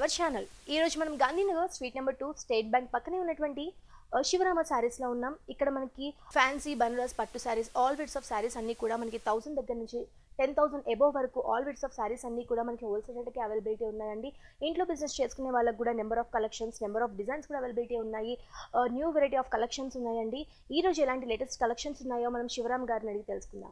hour channel ఈరోజు మనం Gandhinagar street number two state bank పక్కనే ఉన్నటువంటి ఆ, శివరామ శారీస్లో ఉన్నాం ఇక్కడ మనకి ఫ్యాన్సీ బనారస్ పట్టు saris all vids of saris అన్నీ కూడా మనకి థౌసండ్ దగ్గర నుంచి టెన్ థౌసండ్ ఎబోవ్ వరకు ఆల్ విడ్స్ ఆఫ్ శారీస్ అన్నీ కూడా మనకి హోల్సేల్ రేట్కి అవైలబిలిటీ ఉన్నాయండి ఇంట్లో బిజినెస్ చేసుకునే వాళ్ళకి కూడా number of collections number of designs కూడా అవైలబిలిటీ ఉన్నాయి న్యూ వెరైటీ ఆఫ్ కలెక్షన్స్ ఉన్నాయండి ఈ రోజు ఎలాంటి లేటెస్ట్ కలెక్షన్స్ ఉన్నాయో మనం శివరామ్ గారిని అడిగి తెలుసుకుందాం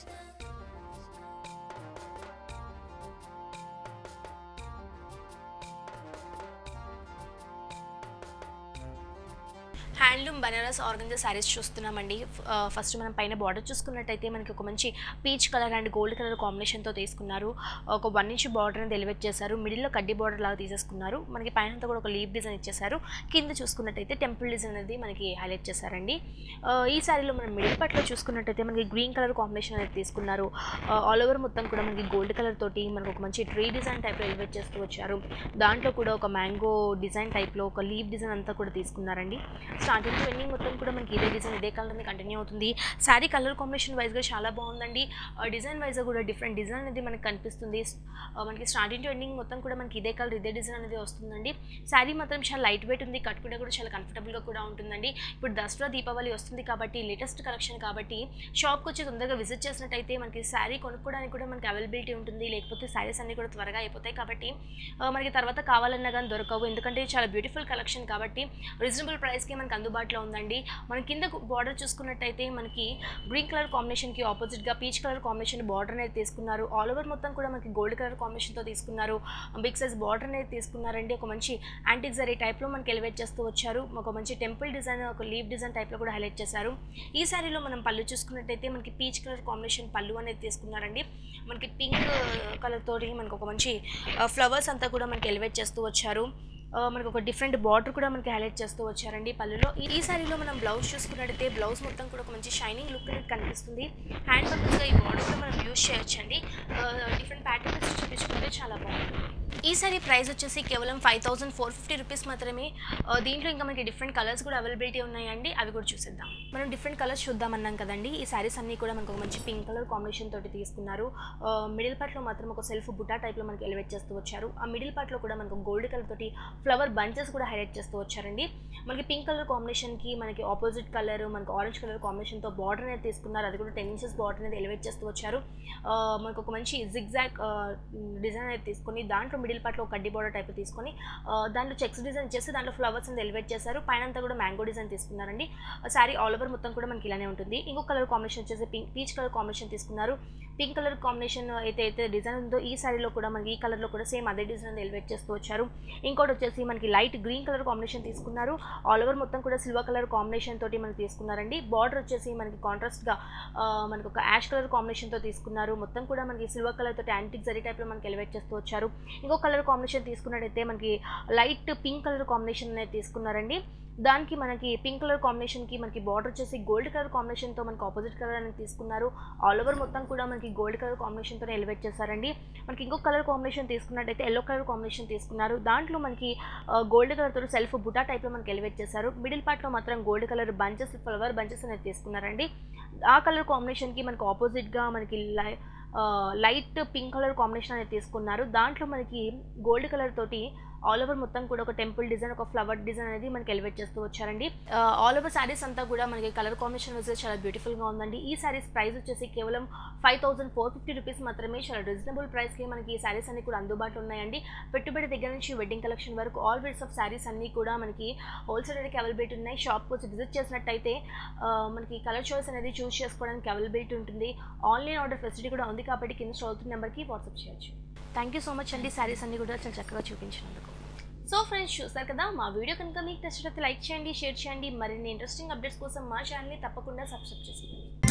హ్యాండ్లూమ్ బనారస్ ఆర్గంజా శారీస్ చూస్తున్నామండి ఆ, ఫస్ట్ మనం పైన బార్డర్ చూసుకున్నట్టయితే మనకి ఒక మంచి peach colour and gold colour కాంబినేషన్తో తీసుకున్నారు ఒక వన్ ఇంచ్ బార్డర్ అనేది ఎలివేట్ చేశారు మిడిల్లో కడ్డీ బార్డర్ లాగా తీసేసుకున్నారు మనకి పైన అంతా కూడా ఒక లీప్ డిజైన్ ఇచ్చేసారు కింద చూసుకున్నట్టయితే టెంపుల్ డిజైన్ అనేది మనకి హైలైట్ చేశారండి ఆ, ఈ శారీలో మనం మిడిల్ పట్లో చూసుకున్నట్టయితే మనకి గ్రీన్ కలర్ కాంబినేషన్ అనేది తీసుకున్నారు ఆల్ ఓవర్ మొత్తం కూడా మనకి గోల్డ్ కలర్ తోటి మనకు ఒక మంచి ట్రీ డిజైన్ టైప్లో ఎలివేట్ చేస్తూ వచ్చారు దాంట్లో కూడా ఒక మ్యాంగో డిజైన్ టైప్లో ఒక లీప్ డిజైన్ అంతా కూడా తీసుకున్నారండి స్టార్టింగ్ టు ఎండింగ్ మొత్తం కూడా మనకి ఇదే డిజైన్ ఇదే కలర్ అనేది కంటిన్యూ అవుతుంది శారీ కలర్ కాంబినేషన్ వైజ్గా చాలా బాగుందండి డిజైన్ వైజ్గా కూడా డిఫరెంట్ డిజైన్ అనేది మనకి కనిపిస్తుంది ఆ, మనకి స్టార్టింగ్ టు ఎండింగ్ మొత్తం కూడా మనకి ఇదే కలర్ ఇదే డిజైన్ అనేది వస్తుందండి శారీ మాత్రం చాలా లైట్ వెయిట్ ఉంది కట్టుకుంటే కూడా చాలా కంఫర్టబుల్గా కూడా ఉంటుందండి ఇప్పుడు దసరా దీపావళి వస్తుంది కాబట్టి లేటెస్ట్ కలెక్షన్ కాబట్టి షాప్కి వచ్చి తొందరగా విజిట్ చేసినట్టయితే మనకి శారీ కొనుక్కోవడానికి కూడా మనకి అవైలబిలిటీ ఉంటుంది లేకపోతే శారీస్ అన్నీ కూడా త్వరగా అయిపోతాయి కాబట్టి ఆ, మనకి తర్వాత కావాలన్నా కానీ దొరకవు ఎందుకంటే ఇది చాలా బ్యూటిఫుల్ కలెక్షన్ కాబట్టి రీజనబుల్ ప్రైస్కి మనకి అందుబాటులో ఉందండి మన కింద బార్డర్ చూసుకున్నట్టయితే మనకి గ్రీన్ కలర్ కాంబినేషన్కి ఆపోజిట్గా పీచ్ కలర్ కాంబినేషన్ బార్డర్ అనేది తీసుకున్నారు ఆల్ ఓవర్ మొత్తం కూడా మనకి గోల్డ్ కలర్ కాంబినేషన్తో తీసుకున్నారు బిగ్ సైజ్ బార్డర్ అనేది తీసుకున్నారండి ఒక మంచి యాంటిక్ జరీ టైప్లో మనకి ఎలివేట్ చేస్తూ వచ్చారు ఒక మంచి టెంపుల్ డిజైన్ ఒక లీవ్ డిజైన్ టైప్లో కూడా హైలైట్ చేశారు ఈ శారీలో మనం పళ్ళు చూసుకున్నట్టయితే మనకి పీచ్ కలర్ కాంబినేషన్ పళ్ళు అనేది తీసుకున్నారండి మనకి పింక్ కలర్ తోటి మనకి ఒక మంచి ఫ్లవర్స్ అంతా కూడా మనకి ఎలివేట్ చేస్తూ వచ్చారు ఆ, మనకు ఒక డిఫరెంట్ బార్డర్ కూడా మనకి హైలైట్ చేస్తూ వచ్చారండి పళ్ళులో ఈ- ఈ సారీలో మనం బ్లౌజ్ చూసుకున్నట్టయితే బ్లౌజ్ మొత్తం కూడా ఒక మంచి షైనింగ్ లుక్ అనేది కనిపిస్తుంది హ్యాండ్ వర్క్స్గా ఈ బార్డర్ కూడా మనం యూజ్ చేయొచ్చండి డిఫరెంట్ ప్యాటర్న్స్ చూపించుకుంటే చాలా బాగుంటుంది ఈ సారీ ప్రైస్ వచ్చేసి కేవలం five thousand four fifty rupees మాత్రమే ఆ, దీంట్లో ఇంకా మనకి డిఫరెంట్ కలర్స్ కూడా అవైలబిలిటీ ఉన్నాయండి అవి కూడా చూసేద్దాం మనం డిఫరెంట్ కలర్స్ చూద్దామన్నాం కదండి ఈ సారీస్ అన్నీ కూడా మనకు ఒక మంచి పింక్ కలర్ కాంబినేషన్ తోటి తీసుకున్నారు మిడిల్ పార్ట్లో మాత్రం ఒక సెల్ఫ్ బుటా టైప్లో మనకి ఎలివేట్ చేస్తూ వచ్చారు ఆ మిడిల్ పార్ట్లో కూడా మనకు గోల్డ్ కలర్ తోటి ఫ్లవర్ బంచెస్ కూడా హైలైట్ చేస్తూ వచ్చారండి మనకి పింక్ కలర్ కాంబినేషన్కి మనకి ఆపోజిట్ కలర్ మనకి ఆరెంజ్ కలర్ కాంబినేషన్తో బార్డర్ అనేది తీసుకున్నారు అది కూడా టెన్ ఇంచెస్ బార్డర్ అనేది ఎలివేట్ చేస్తూ వచ్చారు ఆ, మనకు ఒక మంచి జిగ్జాగ్ డిజైన్ అనేది తీసుకొని దాంట్లో మిడిల్ పార్ట్లో ఒక కడ్డీ బార్డర్ టైప్ తీసుకొని ఆ, దాంట్లో చెక్స్ డిజైన్ చేసి దాంట్లో ఫ్లవర్స్ అనేది ఎలివేట్ చేశారు పైన అంతా కూడా మ్యాంగో డిజైన్ తీసుకున్నారండి శారీ ఆల్ ఓవర్ మొత్తం కూడా మనకి ఇలానే ఉంటుంది ఇంకొక కలర్ కాంబినేషన్ వచ్చేసి పింక్ పీచ్ కలర్ కాంబినేషన్ తీసుకున్నారు పింక్ కలర్ కాంబినేషన్ అయితే అయితే డిజైన్ ఉందో ఈ శారీలో కూడా మనకి ఈ కలర్లో కూడా సేమ్ అదే డిజైన్ ఎలివేట్ చేస్తూ వచ్చారు ఇంకోటి వచ్చేసి మనకి లైట్ గ్రీన్ కలర్ కాంబినేషన్ తీసుకున్నారు ఆల్ ఓవర్ మొత్తం కూడా సిల్వర్ కలర్ కాంబినేషన్ తోటి మనకి తీసుకున్నారండి బార్డర్ వచ్చేసి మనకి కాంట్రాస్ట్గా మనకి ఒక యాష్ కలర్ కాంబినేషన్తో తీసుకున్నారు మొత్తం కూడా మనకి సిల్వర్ కలర్ తోటి యాంటిక్ జరీ టైప్లో మనకి ఎలివేట్ చేస్తూ వచ్చారు ఇంకో కలర్ కాంబినేషన్ తీసుకున్నట్టయితే మనకి లైట్ పింక్ కలర్ కాంబినేషన్ అనేది తీసుకున్నారండి దానికి మనకి పింక్ కలర్ కాంబినేషన్కి మనకి బార్డర్ వచ్చేసి గోల్డ్ కలర్ కాంబినేషన్తో మనకి ఆపోజిట్ కలర్ అనేది తీసుకున్నారు ఆల్ ఓవర్ మొత్తం కూడా మనకి గోల్డ్ కలర్ కాంబినేషన్తో ఎలివేట్ చేశారండి మనకి ఇంకొక కలర్ కాంబినేషన్ తీసుకున్నట్టయితే ఎల్లో కలర్ కాంబినేషన్ తీసుకున్నారు దాంట్లో మనకి గోల్డ్ కలర్ తోటి సెల్ఫ్ బుటా టైప్లో మనకి ఎలివేట్ చేశారు మిడిల్ పార్ట్లో మాత్రం gold colour bunches flower bunches అనేది తీసుకున్నారండి ఆ కలర్ కాంబినేషన్కి మనకి ఆపోజిట్గా మనకి లై లైట్ పింక్ కలర్ కాంబినేషన్ అనేది తీసుకున్నారు దాంట్లో మనకి గోల్డ్ కలర్ తోటి ఆల్ ఓవర్ మొత్తం కూడా ఒక టెంపుల్ డిజైన్ ఒక ఫ్లవర్ డిజైన్ అనేది మనకి ఎలివేట్ చేస్తూ వచ్చారండి ఆల్ ఓవర్ శారీస్ అంతా కూడా మనకి కలర్ కాంబినేషన్ వచ్చేసి చాలా బ్యూటిఫుల్గా ఉందండి ఈ శారీస్ ప్రైస్ వచ్చేసి కేవలం five thousand four fifty rupees మాత్రమే చాలా రీజనబుల్ ప్రైస్కి మనకి ఈ శారీస్ అన్ని కూడా అందుబాటులో ఉన్నాయండి పెట్టుబడి దగ్గర నుంచి వెడ్డింగ్ కలెక్షన్ వరకు ఆల్ వేర్స్ ఆఫ్ శారీస్ అన్నీ కూడా మనకి హోల్సేల్ రేట్కి అవైలబిలిటీ ఉన్నాయి షాప్కి వచ్చి విజిట్ చేసినట్టయితే ఆ, మనకి కలర్ చాయిస్ అనేది చూస్ చేసుకోవడానికి అవైలబిలిటీ ఉంటుంది ఆన్లైన్ ఆర్డర్ ఫెసిలిటీ కూడా ఉంది కాబట్టి కింద చదువుతున్న నెంబర్కి వాట్సాప్ చేయొచ్చు థ్యాంక్ యూ సో మచ్ అండి శారీస్ అన్ని కూడా చాలా చక్కగా చూపించినందుకు సో ఫ్రెండ్స్ చూస్తారు కదా మా వీడియో కనుక మీకు నచ్చినట్లయితే లైక్ చేయండి షేర్ చేయండి మరిన్ని ఇంట్రెస్టింగ్ అప్డేట్స్ కోసం మా ఛానల్ని తప్పకుండా సబ్స్క్రైబ్ చేసుకోండి